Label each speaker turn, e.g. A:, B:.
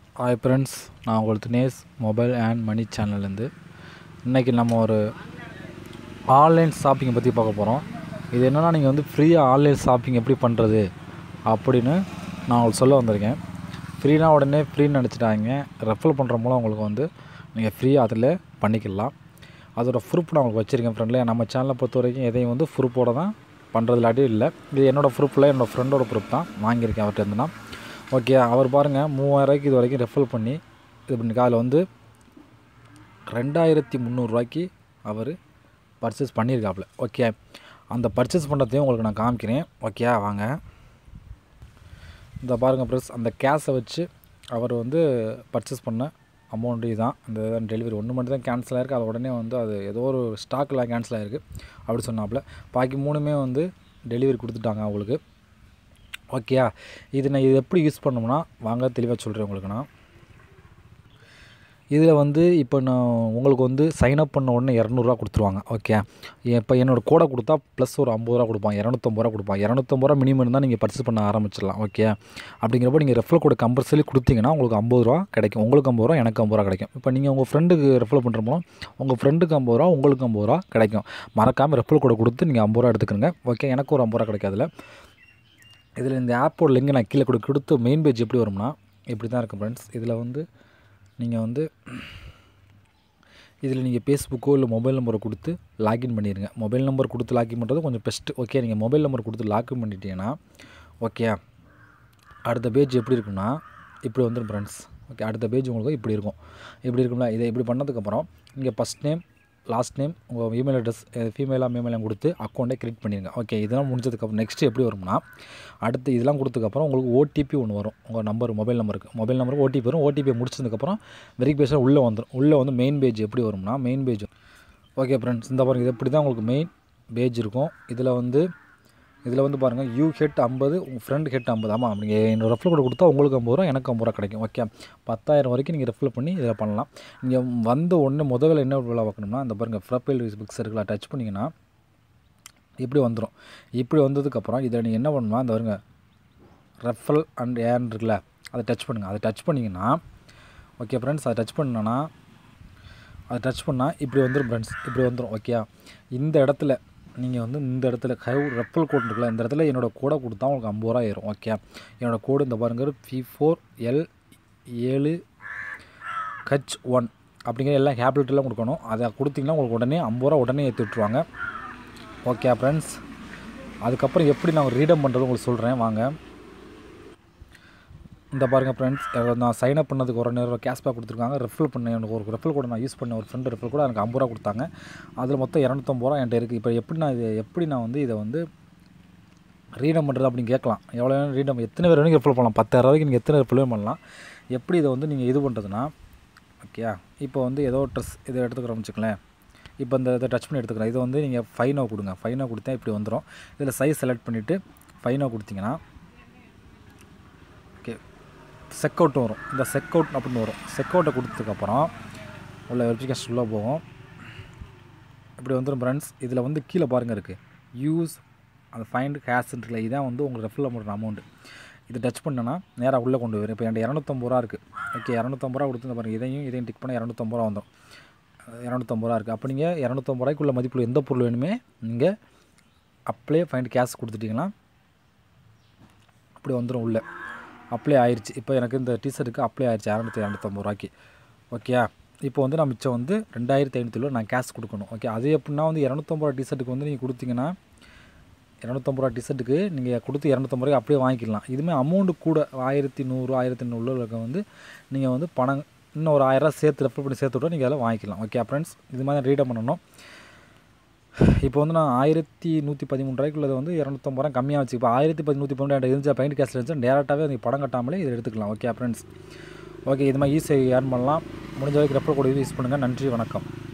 A: hi friends நான் உங்கள் Dinesh mobile and money சேனல்லேருந்து இன்றைக்கி நம்ம ஒரு ஆன்லைன் ஷாப்பிங்கை பற்றி பார்க்க போகிறோம் இது என்னென்னா நீங்கள் வந்து ஃப்ரீயாக ஆன்லைன் ஷாப்பிங் எப்படி பண்ணுறது அப்படின்னு நான் உங்களுக்கு சொல்ல வந்திருக்கேன் ஃப்ரீனா உடனே ஃப்ரீன்னு நினச்சிட்டாங்க ரெஃபர் பண்ணுற மூலம் உங்களுக்கு வந்து நீங்கள் ஃப்ரீயாக அதில் பண்ணிக்கலாம் அதோட ப்ரூஃப் நான் உங்களுக்கு வச்சுருக்கேன் ஃப்ரெண்டில் நம்ம சேனலை பொறுத்த வரைக்கும் எதையும் வந்து ப்ரூஃபோட தான் பண்ணுறது இல்லாட்டி இல்லை இது என்னோடய ப்ரூஃபில் என்னோடய ஃப்ரெண்டோட ப்ரூஃப் தான் வாங்கியிருக்கேன் அவர்கிட்ட இருந்துன்னா ஓகே அவர் பாருங்கள் மூவாயிரரூவாய்க்கு இது வரைக்கும் ரெஃபர் பண்ணி இது பண்ணிக்க அதில் வந்து ரெண்டாயிரத்தி முந்நூறுரூவாய்க்கு அவர் பர்ச்சேஸ் பண்ணியிருக்காப்புல ஓகே அந்த பர்ச்சேஸ் பண்ணுறதையும் உங்களுக்கு நான் காமிக்கிறேன் ஓகே வாங்க இந்த பாருங்கள் ப்ரெஸ் அந்த கேஷை வச்சு அவர் வந்து பர்ச்சேஸ் பண்ண அமௌண்ட் இதுதான் அந்த டெலிவரி ஒன்று மட்டும் தான் கேன்சல் ஆயிருக்கு அது உடனே வந்து அது ஏதோ ஒரு ஸ்டாக்கில் கேன்சல் ஆயிருக்கு அப்படி சொன்னாப்புல பாக்கி மூணுமே வந்து டெலிவரி கொடுத்துட்டாங்க அவங்களுக்கு ஓகேயா இது நான் இது எப்படி யூஸ் பண்ணோம்னா வாங்க தெளிவாக சொல்கிறேன் உங்களுக்கு நான் இதில் வந்து இப்போ நான் உங்களுக்கு வந்து சைன் அப் பண்ண உடனே இரநூறுவா கொடுத்துருவாங்க ஓகே இப்போ என்னோடய கோடை கொடுத்தா ப்ளஸ் ஒரு ஐம்பது ரூபா கொடுப்பான் இரநூத்தம்பது ரூபா கொடுப்பான் இரநூத்தம்பது ரூபா மினிமம் தான் நீங்கள் பர்ச்சேஸ் பண்ண ஆரம்பிச்சிடலாம் ஓகே அப்படிங்கிறப்ப நீங்கள் ரெஃபர் கோடு கம்பல்சரி கொடுத்தீங்கன்னா உங்களுக்கு ஐம்பது ரூபா கிடைக்கும் உங்களுக்கு ஐம்பது ரூபா எனக்கு ஐம்பது ரூபா கிடைக்கும் இப்போ நீங்கள் உங்கள் ஃப்ரெண்டுக்கு ரெஃபர் பண்ணுற மூலம் உங்கள் ஃப்ரெண்டுக்கு ஐம்பது ரூபா உங்களுக்கு ஐம்பது ரூபா கிடைக்கும் மறக்காமல் ரெஃபர் கோடை கொடுத்து நீங்கள் ஐம்பது ரூபா எடுத்துக்கிறங்க ஓகே எனக்கு ஒரு ஐம்பது ரூபா கிடைக்காதுல இதில் இந்த ஆப்போட லிங்க் நான் கீழே கொடு கொடுத்து மெயின் பேஜ் எப்படி வரும்னா இப்படி தான் இருக்கும் ஃப்ரெண்ட்ஸ் இதில் வந்து நீங்கள் வந்து இதில் நீங்கள் ஃபேஸ்புக்கோ இல்லை மொபைல் நம்பரை கொடுத்து லாகின் பண்ணிடுங்க மொபைல் நம்பர் கொடுத்து லாகின் பண்ணுறது கொஞ்சம் பெஸ்ட்டு ஓகே நீங்கள் மொபைல் நம்பர் கொடுத்து லாகின் பண்ணிட்டீங்கன்னா ஓகே அடுத்த பேஜ் எப்படி இருக்குன்னா இப்படி வந்துடும் ஃப்ரெண்ட்ஸ் ஓகே அடுத்த பேஜ் உங்களுக்கு இப்படி இருக்கும் இப்படி இருக்கும்ல இதை இப்படி பண்ணதுக்கப்புறம் இங்கே ஃபஸ்ட் நேம் லாஸ்ட் நேம் உங்கள் இமெயில் அட்ரஸ் ஃபீமேலாக மேமெயிலாம் கொடுத்து அக்கௌண்ட்டை கிரியேட் பண்ணிடுங்க ஓகே இதெல்லாம் முடிஞ்சதுக்கப்புறம் நெக்ஸ்ட்டு எப்படி வரும்னா அடுத்து இதெல்லாம் கொடுத்ததுக்கப்புறம் உங்களுக்கு ஓடிபி ஒன்று வரும் உங்கள் நம்பர் மொபைல் நம்பருக்கு மொபைல் நம்பருக்கு ஓடிபி வரும் ஓடிபி முடிச்சதுக்கப்புறம் வெரிஃபிகேஷன் உள்ளே வந்துடும் உள்ளே வந்து மெயின் பேஜ் எப்படி வரும்னா மெயின் பேஜ் ஓகே ஃப்ரெண்ட்ஸ் இந்த பாருங்கள் இது இப்படி தான் உங்களுக்கு மெயின் பேஜ் இருக்கும் இதில் வந்து இதில் வந்து பாருங்கள் யூ ஹெட் ஐம்பது உங்கள் ஃப்ரெண்ட் ஹெட் ஐம்பது ஆமாம் நீங்கள் என்னோட ரெஃபர் கோட் கொடுத்தா உங்களுக்கு ஐம்பது ரூபா எனக்கு ஐம்பது ரூபா கிடைக்கும் ஓகே பத்தாயிரம் வரைக்கும் நீங்கள் ரெஃபர் பண்ணி இதில் பண்ணலாம் நீங்கள் வந்த உடனே முதல்ல என்ன வேலை பார்க்கணும்னா அந்த பாருங்கள் ப்ரொஃபைல் பிக்ஸ் இருக்கலாம் டச் பண்ணிங்கன்னா இப்படி வந்துடும் இப்படி வந்ததுக்கப்புறம் இதில் நீங்கள் என்ன பண்ணணும்னா அந்த வருங்க ரெஃபல் அண்ட் ஏன் இருக்குல்ல அதை டச் பண்ணுங்கள் அதை டச் பண்ணிங்கன்னா ஓகே ஃப்ரெண்ட்ஸ் அதை டச் பண்ணனா அதை டச் பண்ணால் இப்படி வந்துடும் ஃப்ரெண்ட்ஸ் இப்படி வந்துடும் ஓகே இந்த இடத்துல நீங்கள் வந்து இந்த இடத்துல ஹைவ் ரெஃபல் கோட் இருக்குல்ல இந்த இடத்துல என்னோடய கோடை கொடுத்தா உங்களுக்கு ஐம்பது ரூபா ஏறும் ஓகே என்னோடய கோடு இந்த பாருங்கள் பி ஃபோர் எல் ஏழு ஹச் ஒன் அப்படிங்கிற எல்லாம் கேபிட்டெல்லாம் கொடுக்கணும் அதை கொடுத்தீங்கன்னா உங்களுக்கு உடனே ஐம்பது ரூபா உடனே ஏற்றி விட்ருவாங்க ஓகே ஃப்ரெண்ட்ஸ் அதுக்கப்புறம் எப்படி நான் ரீடம் பண்ணுறது உங்களுக்கு சொல்கிறேன் வாங்க இந்த பாருங்கள் ஃப்ரெண்ட்ஸ் நான் சைன் அப் பண்ணதுக்கு ஒரு நேரம் கேஷ்பேக் கொடுத்துருக்காங்க ரெஃபர் பண்ண எனக்கு ஒரு ரெஃபர் கூட நான் யூஸ் பண்ண ஒரு ஃப்ரெண்டு ரெஃபர் கூட எனக்கு ஐம்பது ரூபா கொடுத்தாங்க அதில் மொத்தம் இரநூத்தம்பது ரூபா என்கிட்ட இருக்குது இப்போ எப்படி நான் இது எப்படி நான் வந்து இதை வந்து ரீடம் பண்ணுறது அப்படின்னு கேட்கலாம் எவ்வளோ ரீடம் எத்தனை பேர் வேணும் ரெஃபர் பண்ணலாம் பத்தாயிரம் ரூபாய்க்கு நீங்கள் எத்தனை ரெஃபர் பண்ணலாம் எப்படி இதை வந்து நீங்கள் இது பண்ணுறதுனா ஓகே இப்போ வந்து ஏதோ ட்ரெஸ் இதை எடுத்துக்கிறோம் வச்சுக்கலேன் இப்போ இந்த இதை டச் பண்ணி எடுத்துக்கிறேன் இதை வந்து நீங்கள் ஃபைனோ கொடுங்க ஃபைனோ கொடுத்தா இப்படி வந்துடும் இதில் சைஸ் செலக்ட் பண்ணிவிட்டு ஃபைனோ கொடுத்தீங்கன்னா ஓகே செக் அவுட்டும் வரும் இந்த செக் அவுட் அப்படின்னு வரும் செக் அவுட்டை கொடுத்ததுக்கப்புறம் உள்ள வெரிஃபிகேஷன் உள்ளே போகும் இப்படி வந்துடும் ஃப்ரெண்ட்ஸ் இதில் வந்து கீழே பாருங்கள் இருக்குது யூஸ் அந்த ஃபைண்ட் கேஷ்ன்றில் இதான் வந்து உங்களுக்கு ரெஃபரில் பண்ணுற அமௌண்ட்டு இது டச் பண்ணனா நேராக உள்ளே கொண்டு வரும் இப்போ என்கிட்ட இரநூத்தம்பது ரூபா இருக்குது ஓகே இரநூத்தம்பது ரூபா கொடுத்து பாருங்கள் இதையும் இதையும் டிக் பண்ணால் இரநூத்தம்பது ரூபா வந்துடும் இரநூத்தம்பது ரூபா இருக்குது அப்போ நீங்கள் இரநூத்தம்பது ரூபாய்க்குள்ள மதிப்புள்ள எந்த பொருள் வேணுமே நீங்கள் அப்ளே ஃபைண்ட் கேஷ் கொடுத்துட்டிங்கன்னா அப்படி வந்துடும் உள்ளே அப்ளை ஆயிடுச்சு இப்போ எனக்கு இந்த டிஷர்ட்டுக்கு அப்ளை ஆயிடுச்சு இரநூத்தி இரநூத்தம்பது ரூபாய்க்கு ஓகே இப்போ வந்து நான் மிச்சம் வந்து ரெண்டாயிரத்தி ஐநூற்றி நான் கேஷ் கொடுக்கணும் ஓகே அது எப்படின்னா வந்து இரநூத்தம்பது ரூபா டிஷர்ட்டுக்கு வந்து நீங்கள் கொடுத்தீங்கன்னா இரநூத்தம்பது ரூபா டிஷர்ட்டுக்கு நீங்கள் கொடுத்து இரநூத்தம்பது ரூபாய்க்கு அப்படியே வாங்கிக்கலாம் இதுவுமே அமௌண்ட்டு கூட ஆயிரத்தி நூறு ஆயிரத்தி நூறுல வந்து நீங்கள் வந்து பணம் இன்னும் ஒரு ஆயிரரூவா சேர்த்து ரெஃபர் பண்ணி சேர்த்து விட்டா நீங்கள் அதெல்லாம் வாங்கிக்கலாம் ஓகே ஃப்ரெண்ட்ஸ் இது மாதிரி ரீடம் பண்ணணும் இப்போ வந்து நான் ஆயிரத்தி நூற்றி பதிமூணு ரூபாய்க்குள்ளது வந்து இரநூத்தம்பது ரூபா கம்மியாக வச்சு இப்போ ஆயிரத்தி பதினூற்றி பன்னெண்டு இருந்துச்சு பாயிண்ட் கேஷில் இருந்துச்சு டேரெக்டாகவே நீங்கள் படம் கட்டாமலே இதை எடுத்துக்கலாம் ஓகே ஃப்ரெண்ட்ஸ் ஓகே இது மாதிரி ஈஸியாக ஏர்ன் பண்ணலாம் முடிஞ்ச வரைக்கும் ரெஃபர் கூட யூஸ் பண்ணுங்கள் நன்றி வணக்கம்